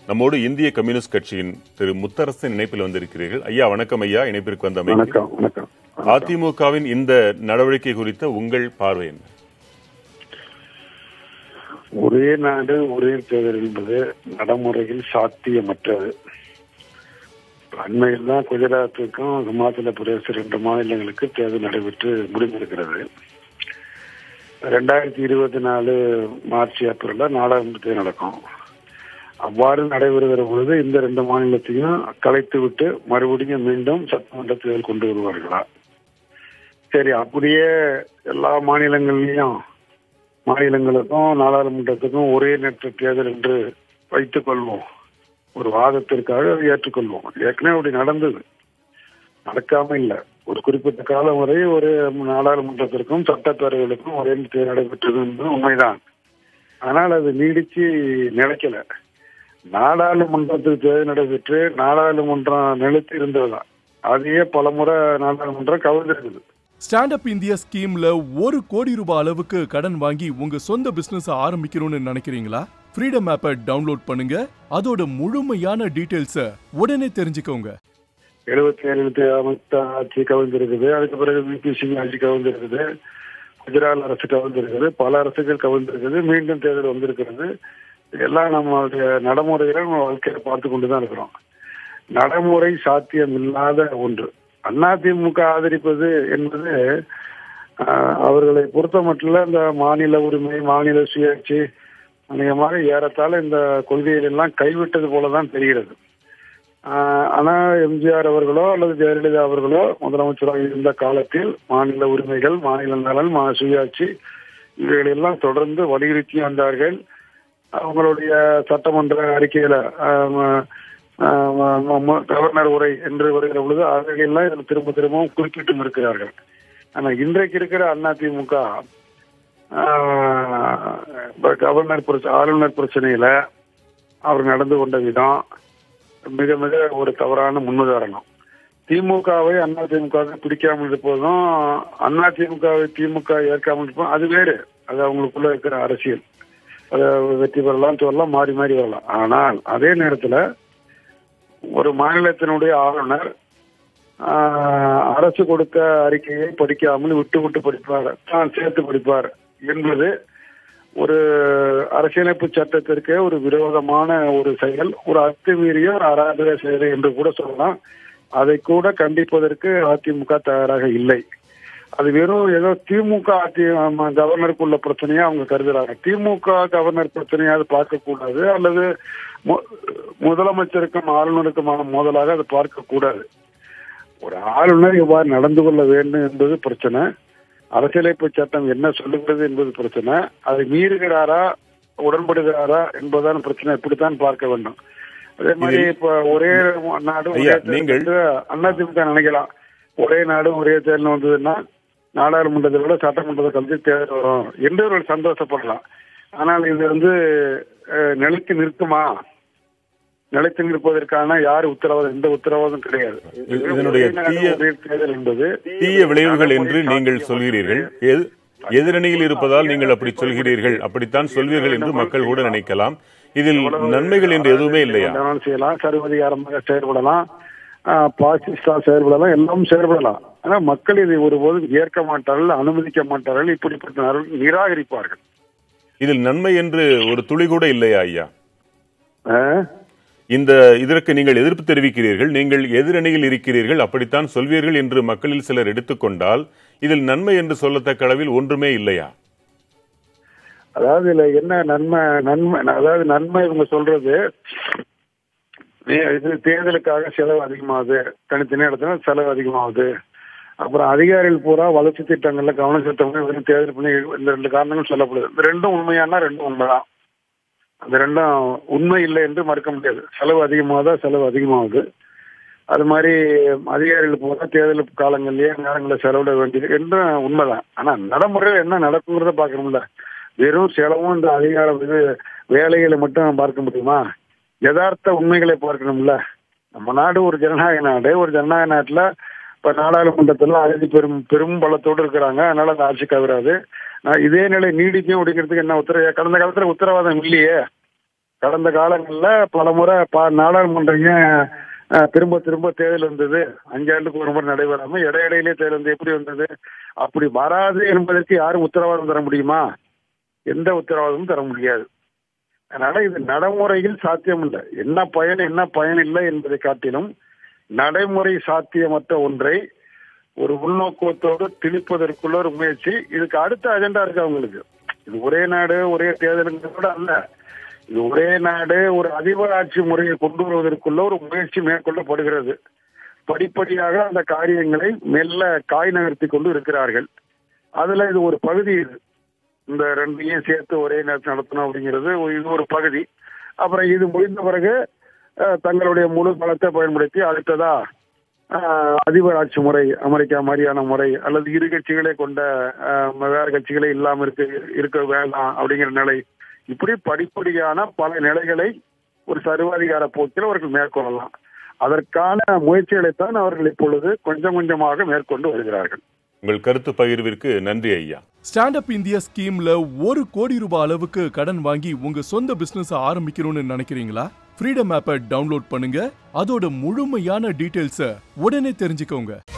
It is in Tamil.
நம்மோடு இந்திய கம்யூனிஸ்ட் கட்சியின் திரு முத்தரசன் இணைப்பில் வந்திருக்கிறீர்கள் ஐயா வணக்கம் ஐயா இணைப்பிற்கு வந்த வணக்கம் வணக்கம் அதிமுகவின் இந்த நடவடிக்கை குறித்த உங்கள் பார்வை என்ன ஒரே நாடு ஒரே தேர்தல் என்பது நடைமுறையில் சாத்தியமற்றது அண்மையில் தான் குஜராத்துக்கும் ஹிமாச்சல பிரதேச ரெண்டு மாநிலங்களுக்கு தேர்தல் நடைபெற்று முடிந்திருக்கிறது ரெண்டாயிரத்தி இருபத்தி நாலு மார்ச் ஏப்ரல்ல நாடாளுமன்ற தேர்தல் நடக்கும் அவ்வாறு நடைபெறுகிற பொழுது இந்த ரெண்டு மாநிலத்தையும் கலைத்து விட்டு மறுபடியும் மீண்டும் சட்டமன்ற தேர்தல் கொண்டு வருவார்களா சரி அப்படியே எல்லா மாநிலங்கள்லயும் மாநிலங்களுக்கும் நாடாளுமன்றத்துக்கும் ஒரே நேற்று தேர்தல் என்று வைத்துக் கொள்வோம் ஒரு வாதத்திற்காக அதை ஏற்றுக்கொள்வோம் ஏற்கனவே அப்படி நடந்தது நடக்காம இல்ல ஒரு குறிப்பிட்ட காலம் வரை ஒரு நாடாளுமன்றத்திற்கும் சட்டப்பேரவைகளுக்கும் ஒரே தேர்தல் நடைபெற்றது என்பது உண்மைதான் ஆனால் அது நீடிச்சு நிலைக்கல நாடாளுமன்றத்துக்கு தேர்தல் நடைபெற்று நாடாளுமன்றம் நிலைத்து இருந்ததுதான் அதையே பலமுறை நாடாளுமன்றம் கவிழ்ந்திருக்குது ஸ்டாண்ட் அப் இந்தியா ஸ்கீம்ல ஒரு கோடி ரூபாய் அளவுக்கு கடன் வாங்கி உங்க சொந்த பிசினஸ் ஆரம்பிக்கணும்னு நினைக்கிறீங்களா ஃப்ரீடம் ஆப்பை டவுன்லோட் பண்ணுங்க அதோட முழுமையான டீடைல்ஸ உடனே தெரிஞ்சுக்கோங்க எழுபத்தி ஏழு அமித்ஷா ஆட்சி கவிழ்ந்திருக்குது அதுக்கு பிறகு விபி சிங் ஆட்சி கவிழ்ந்திருக்குது குஜராத் அரசு கவிழ்ந்திருக்குது பல அரசுகள் கவிழ்ந்திருக்குது மீண்டும் தேர்தல் வந்திருக்கிறது எல்லாம் நம்மளுடைய நடைமுறைகளை நம்ம வாழ்க்கையில பார்த்து கொண்டுதான் இருக்கிறோம் நடைமுறை சாத்தியம் இல்லாத ஒன்று அதிமுக ஆதரிப்பது என்பது ஆஹ், அவர்களை பொறுத்த மட்டும் இந்த மாநில உரிமை மாநில சுயாட்சி அநேகமாக ஏறத்தாழ இந்த கொள்கைகள் எல்லாம் கைவிட்டது போலதான் தெரிகிறது ஆஹ், ஆனா எம்ஜிஆர் அவர்களோ அல்லது ஜெயலலிதா அவர்களோ முதலமைச்சராக இருந்த காலத்தில் மாநில உரிமைகள் மாநில நலன் மா சுயாட்சி இவைகளெல்லாம் தொடர்ந்து வலியுறுத்தி வந்தார்கள் அவங்களுடைய சட்டமன்ற அறிக்கையில ஆஹ், ஆஹ், ம- கவர்னர் உரை என்று வருகிற பொழுது அவைகளெல்லாம் இதில் திரும்ப திரும்பவும் குறிப்பிட்டும் இருக்கிறார்கள் ஆனா இன்றைக்கு இருக்கிற அதிமுக ஆஹ், இப்ப கவர்னர் பிரச்ச- ஆளுநர் பிரச்சனையில அவர் நடந்து கொண்ட விதம் மிக மிக ஒரு தவறான முன்னுதாரணம் திமுகவை அதிமுக பிடிக்காமல் இருப்பதும் அதிமுகவை திமுக ஏற்காமல் இருப்பதும் அது வேறு அது அவங்களுக்குள்ள இருக்கிற அரசியல் அது வெற்றி பெறலாம் சொல்லலாம் மாறி மாறி வரலாம் ஆனால் அதே நேரத்துல ஒரு மாநிலத்தினுடைய ஆளுநர் ஆஹ், அரசு கொடுத்த அறிக்கையை படிக்காமல் விட்டு விட்டு படிப்பார் தான் சேர்த்து படிப்பார் என்பது ஒரு அரசியலமைப்பு சட்டத்திற்கே ஒரு விரோதமான ஒரு செயல் ஒரு அத்துமீறிய ஒரு அராஜக செயல் என்று கூட சொல்லலாம் அதை கூட கண்டிப்பதற்கு அதிமுக தயாராக இல்லை அது வெறும் ஏதோ திமுக அதி ஆமா, கவர்னருக்குள்ள பிரச்சனையா அவங்க கருதுறாங்க திமுக கவர்னர் பிரச்சனையா அது பார்க்க கூடாது அல்லது மு- முதலமைச்சருக்கும் ஆளுநருக்குமான மோதலாக அதை பார்க்க கூடாது ஒரு ஆளுநர் இவ்வாறு நடந்து கொள்ள வேண்டும் என்பது பிரச்சனை அரசியலமைப்பு சட்டம் என்ன சொல்லுகிறது என்பது பிரச்சனை அதை மீறுகிறாரா உடன்படுகிறாரா என்பதுதான் பிரச்சனை இப்படித்தான் பார்க்க வேண்டும் அதே மாதிரி இதில் இப்ப ஒரே நாடு ஒரே ஐயா, தேர்தல் நீங்கள் என்று அதிமுக நினைக்கலாம் ஒரே நாடு ஒரே தேர்தல் வந்ததுன்னா நாடாளுமன்றத்தை விட சட்டமன்றத்தை கழிச்சு தேர்தல் வரும் என்று ஒரு சந்தோஷப்படலாம் ஆனால் இது வந்து அஹ், நிலைத்து நிற்குமா நிலைத்து நிற்பதற்கான யார் உத்தரவாதம் எந்த உத்தரவாதம் கிடையாது இது- இதனுடைய ஒரே நாடு, தீய- ஒரே தேர்தல் என்பது தீய விளைவுகள் என்று நீங்கள் சொல்கிறீர்கள் எது- எதிரணியில் இருப்பதால் நீங்கள் அப்படி சொல்கிறீர்கள் அப்படித்தான் சொல்வீர்கள் என்று மக்கள் கூட நினைக்கலாம் இதில் நன்மைகள் என்று எதுவுமே இல்லையா வேணாலும் செய்யலாம் சர்வதிகாரமாக செயல்படலாம் ஆஹ், பாசிஸ்டா செயல்படலாம் எல்லாம் செயல்படலாம் ஆனா மக்கள் இதை ஒருபோதும் ஏற்க மாட்டார்கள் அனுமதிக்க மாட்டார்கள் இப்படிப்பட்ட நபர்கள் நிராகரிப்பார்கள் இதில் நன்மை என்று ஒரு துளி கூட இல்லையா ஐயா ஆஹ், இந்த இதற்கு நீங்கள் எதிர்ப்பு தெரிவிக்கிறீர்கள் நீங்கள் எதிரணியில் இருக்கிறீர்கள் அப்படித்தான் சொல்வீர்கள் என்று மக்களில் சிலர் எடுத்துக்கொண்டால் இதில் நன்மை என்று சொல்லத்தக்க அளவில் ஒன்றுமே இல்லையா அதாவது இதுல என்ன நன்மை நன்மை அதாவது நன்மை இவங்க சொல்றது நீ- இது தேர்தலுக்காக செலவு அதிகமாகுது தனித்தனி இடத்துல செலவு அதிகமாகுது அப்புறம் அதிகாரிகள் பூரா வளர்ச்சி திட்டங்கள்ல கவனம் செலுத்தவங்க வெறும் தேர்தல் பண்ணி இந்த ரெண்டு காரணங்கள் சொல்லப்படுது இந்த ரெண்டும் உண்மையானா ரெண்டும் உண்மைதான் அந்த ரெண்டும் உண்மை இல்லை என்று மறுக்க முடியாது செலவு அதிகமாகுதா செலவு அதிகமாகுது அது மாதிரி அதிகாரிகள் பூரா தேர்தல் காலங்கள்லயே நேரங்களில் செலவிட வேண்டியது என்றும் உண்மைதான் ஆனா நடைமுறையில் என்ன நடக்குங்கிறத பார்க்கணும்ல வெறும் செலவும் இந்த அதிகாரம் இது வேலைகளை மட்டும் பார்க்க முடியுமா யதார்த்த உண்மைகளை பார்க்கணும்ல நம்ம நாடு ஒரு ஜனநாயக நாடு ஒரு ஜனநாயக நாட்டுல இப்ப நாடாளுமன்றத்துல அறுதி பெரும் பெரும் பலத்தோடு இருக்கிறாங்க அதனால அந்த ஆட்சி கவராது நான் இதே நிலை நீடிக்கும் அப்படிங்கிறதுக்கு என்ன உத்தரவு கடந்த காலத்துல உத்தரவாதம் இல்லையே கடந்த காலங்கள்ல பல முறை ப- நாடாளுமன்றங்க அஹ், திரும்ப திரும்ப தேர்தல் வந்தது அஞ்சாண்டுக்கு ஒரு முறை நடைபெறாம இடையிடையிலே தேர்தல் வந்து எப்படி வந்தது அப்படி வராது என்பதற்கு யாரும் உத்தரவாதம் தர முடியுமா எந்த உத்தரவாதமும் தர முடியாது அதனால இது நடைமுறையில் சாத்தியம் இல்லை என்ன பயன் என்ன பயன் இல்லை என்பதை காட்டிலும் நடைமுறை சாத்தியமற்ற ஒன்றை ஒரு உள்நோக்கத்தோடு திணிப்பதற்குள்ள ஒரு முயற்சி இதுக்கு அடுத்த அஜெண்டா இருக்கு அவங்களுக்கு இது ஒரே நாடு ஒரே தேர்தலுங்கிறது கூட அல்ல இது ஒரே நாடு ஒரு அதிபர் ஆட்சி முறையை கொண்டு வருவதற்குள்ள ஒரு முயற்சி மேற்கொள்ளப்படுகிறது படிப்படியாக அந்த காரியங்களை மெல்ல காய் நகர்த்தி கொண்டு இருக்கிறார்கள் அதுல இது ஒரு பகுதி இது இந்த ரெண்டையும் சேர்த்து ஒரே நேரத்தில் நடத்தணும் அப்படிங்கிறது ஒரு- இது ஒரு பகுதி அப்புறம் இது முடிந்த பிறகு அஹ், தங்களுடைய முழு பலத்தை பயன்படுத்தி அடுத்ததா அஹ், அதிபர் ஆட்சி முறை அமெரிக்கா மாதிரியான முறை அல்லது இரு கட்சிகளே கொண்ட அஹ், வேற கட்சிகளே இல்லாம இருக்க இருக்க வேண்டாம் அப்படிங்கிற நிலை இப்படி படிப்படியான பல நிலைகளை ஒரு சர்வாதிகார போக்கில் அவர்கள் மேற்கொள்ளலாம் அதற்கான முயற்சிகளைத்தான் அவர்கள் இப்பொழுது கொஞ்சம் கொஞ்சமாக மேற்கொண்டு வருகிறார்கள் உங்கள் கருத்து பகிர்விற்கு நன்றி ஐயா ஸ்டாண்ட் அப் இந்தியா ஸ்கீம்ல ஒரு கோடி ரூபாய் அளவுக்கு கடன் வாங்கி உங்க சொந்த பிசினஸ் ஆரம்பிக்கணும்னு நினைக்கிறீங்களா ஃப்ரீடம் ஆப்பை டவுன்லோட் பண்ணுங்க அதோட முழுமையான டீடைல்ஸ உடனே தெரிஞ்சுக்கோங்க